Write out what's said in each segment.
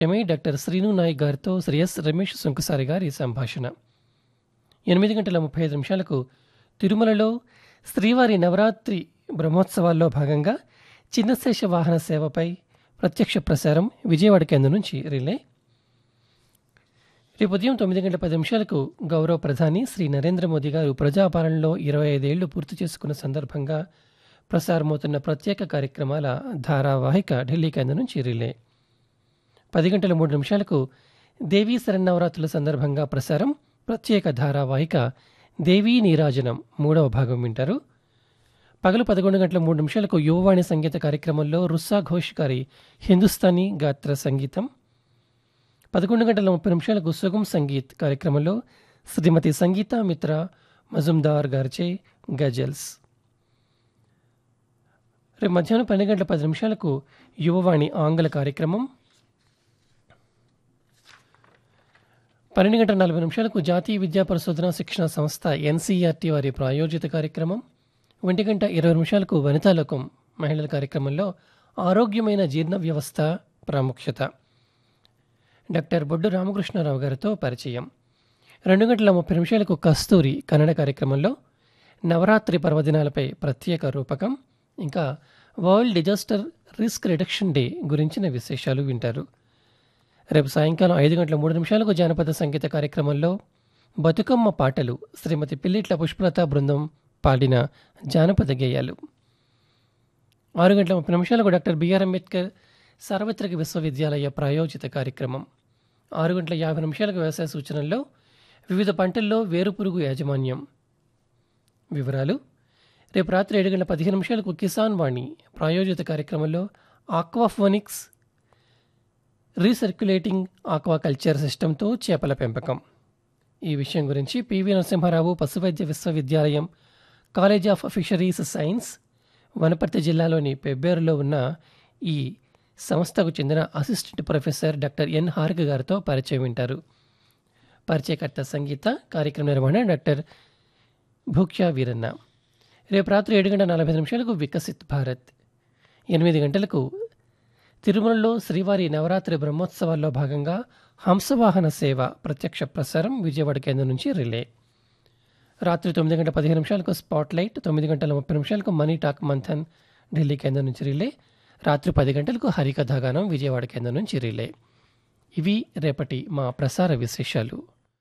MI doctor Srinu Naik గారితో Shri yes Ramesh Sunkasari గారి సంభాషణ ఎనిమిది గంటల ముప్పై ఐదు నిమిషాలకు తిరుమలలో శ్రీవారి నవరాత్రి బ్రహ్మోత్సవాల్లో భాగంగా చిన్నశేష వాహన సేవపై ప్రత్యక్ష ప్రసారం విజయవాడ కేంద్రం నుంచి రిలే రేపు ఉదయం తొమ్మిది గంటల పది నిమిషాలకు గౌరవ ప్రధాని శ్రీ నరేంద్ర మోదీ గారు ప్రజాపాలనలో ఇరవై ఐదేళ్లు పూర్తి చేసుకున్న సందర్భంగా ప్రసారమవుతున్న ప్రత్యేక కార్యక్రమాల ధారావాహిక ఢిల్లీ కేంద్రం నుంచి రిలే పది గంటల మూడు నిమిషాలకు దేవీ శరన్నవరాత్రుల సందర్భంగా ప్రసారం ప్రత్యేక ధారావాహిక దేవీ నీరాజనం మూడవ భాగం వింటారు పగలు పదకొండు గంటల మూడు నిమిషాలకు యువవాణి సంగీత కార్యక్రమంలో రుస్సా ఘోష్ గారి హిందుస్థానీ గాత్ర సంగీతం పదకొండు గంటల ముప్పై నిమిషాలకు సుగం సంగీత్ కార్యక్రమంలో శ్రీమతి సంగీత మిత్ర మజుందార్ గారిచే గజల్స్ రేపు మధ్యాహ్నం పన్నెండు గంటల పది నిమిషాలకు యువవాణి ఆంగ్ల కార్యక్రమం పన్నెండు గంటల నలభై నిమిషాలకు జాతీయ విద్యా పరిశోధన శిక్షణ సంస్థ ఎన్సీఆర్టీ వారి ప్రాయోజిత కార్యక్రమం ఒంటి గంట ఇరవై నిమిషాలకు వనితాలోకం మహిళల కార్యక్రమంలో ఆరోగ్యమైన జీర్ణ వ్యవస్థ ప్రాముఖ్యత డాక్టర్ బొడ్డు రామకృష్ణారావు గారితో పరిచయం రెండు గంటల ముప్పై నిమిషాలకు కస్తూరి కన్నడ కార్యక్రమంలో నవరాత్రి పర్వదినాలపై ప్రత్యేక రూపకం ఇంకా world disaster risk reduction day గురించిన విశేషాలు వింటారు రేపు సాయంకాలం ఐదు గంటల మూడు నిమిషాలకు జానపద సంగీత కార్యక్రమంలో బతుకమ్మ పాటలు శ్రీమతి పిల్లిట్ల పుష్పలత బృందం పాడిన జానపద గేయాలు ఆరు గంటల ముప్పై నిమిషాలకు డాక్టర్ బిఆర్ అంబేద్కర్ సార్వత్రిక విశ్వవిద్యాలయ ప్రాయోజిత కార్యక్రమం ఆరు గంటల యాభై నిమిషాలకు వ్యవసాయ సూచనల్లో వివిధ పంటల్లో వేరుపురుగు యాజమాన్యం వివరాలు రేపు రాత్రి ఏడు గంటల పదిహేను నిమిషాలకు కిసాన్ వాణి ప్రాయోజిత కార్యక్రమంలో ఆక్వాఫోనిక్స్ రీసర్క్యులేటింగ్ ఆక్వాకల్చర్ సిస్టంతో చేపల పెంపకం ఈ విషయం గురించి పివి నరసింహారావు పశువైద్య విశ్వవిద్యాలయం college of fisheries science Wanaparthy జిల్లాలోని పెబ్బేరులో ఉన్న ఈ సంస్థకు చెందిన అసిస్టెంట్ ప్రొఫెసర్ డాక్టర్ ఎన్ హార్గ్ గారితో పరిచయం వింటారు పరిచయకర్త సంగీత కార్యక్రమ నిర్వహణ డాక్టర్ భూక్యా వీరన్న రేపు రాత్రి ఏడు గంటల నలభై నిమిషాలకు వికసిత్ భారత్ ఎనిమిది గంటలకు తిరుమలలో శ్రీవారి నవరాత్రి బ్రహ్మోత్సవాల్లో భాగంగా హంసవాహన సేవ ప్రత్యక్ష ప్రసారం విజయవాడ కేంద్రం నుంచి రిలే రాత్రి తొమ్మిది గంటల పదిహేను నిమిషాలకు స్పాట్ లైట్ తొమ్మిది గంటల ముప్పై నిమిషాలకు మనీ టాక్ మంథన్ ఢిల్లీ కేంద్రం నుంచి రిలే రాత్రి పది గంటలకు హరికథాగానం విజయవాడ కేంద్రం నుంచి రిలే ఇవి రేపటి మా ప్రసార విశేషాలు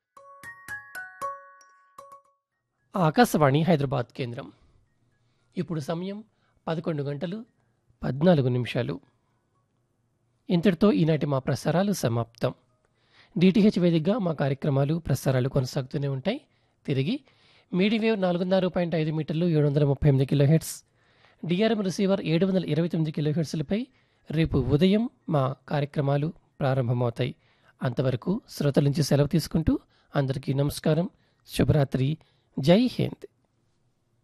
ఆకాశవాణి హైదరాబాద్ కేంద్రం ఇప్పుడు సమయం పదకొండు గంటలు పద్నాలుగు నిమిషాలు ఇంతటితో ఈనాటి మా ప్రసారాలు సమాప్తం డిటిహెచ్ వేదికగా మా కార్యక్రమాలు ప్రసారాలు కొనసాగుతూనే ఉంటాయి తిరిగి మీడివేవ్ నాలుగున్నర పాయింట్ ఐదు మీటర్లు ఏడు వందల ముప్పై ఎనిమిది కిలో హెడ్స్ డిఆర్ఎం రిసీవర్ ఏడు వందల ఇరవై తొమ్మిది కిలో హెడ్స్లపై రేపు ఉదయం మా కార్యక్రమాలు ప్రారంభమవుతాయి అంతవరకు శ్రోతల నుంచి సెలవు తీసుకుంటూ అందరికీ నమస్కారం శుభరాత్రి జై హింద్